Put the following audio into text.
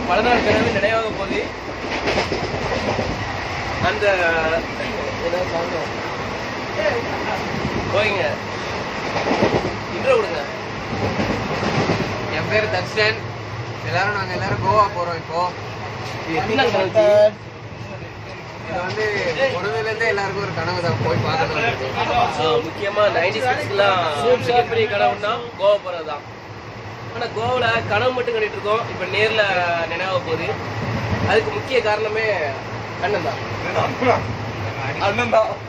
பல நாள் கனவு நினைவாக போகுது அந்த என்ன song? போயிங்க இன்ட்ரோ கொடுங்க என் பேர் தர்ஷன் எல்லாரும் நாங்க எல்லாரும் கோவா போறோம் இப்போ என்ன கனவு? இது வந்து பொழுதுல இருந்தே எல்லாருக்கும் ஒரு கனவு தான் போய் பார்க்கணும் ஆ, முக்கியமா நைன்டி சிக்ஸ்லாம் மிகப்பெரிய கனவுன்னா கோவா போறது தான் ஆனால் கோவாவில் கனவு மட்டும் கண்டிட்டு இருக்கோம் இப்போ நேரில் நினைவாக போகுது அதுக்கு முக்கிய காரணமே அண்ணன் தான் அண்ணன் தான்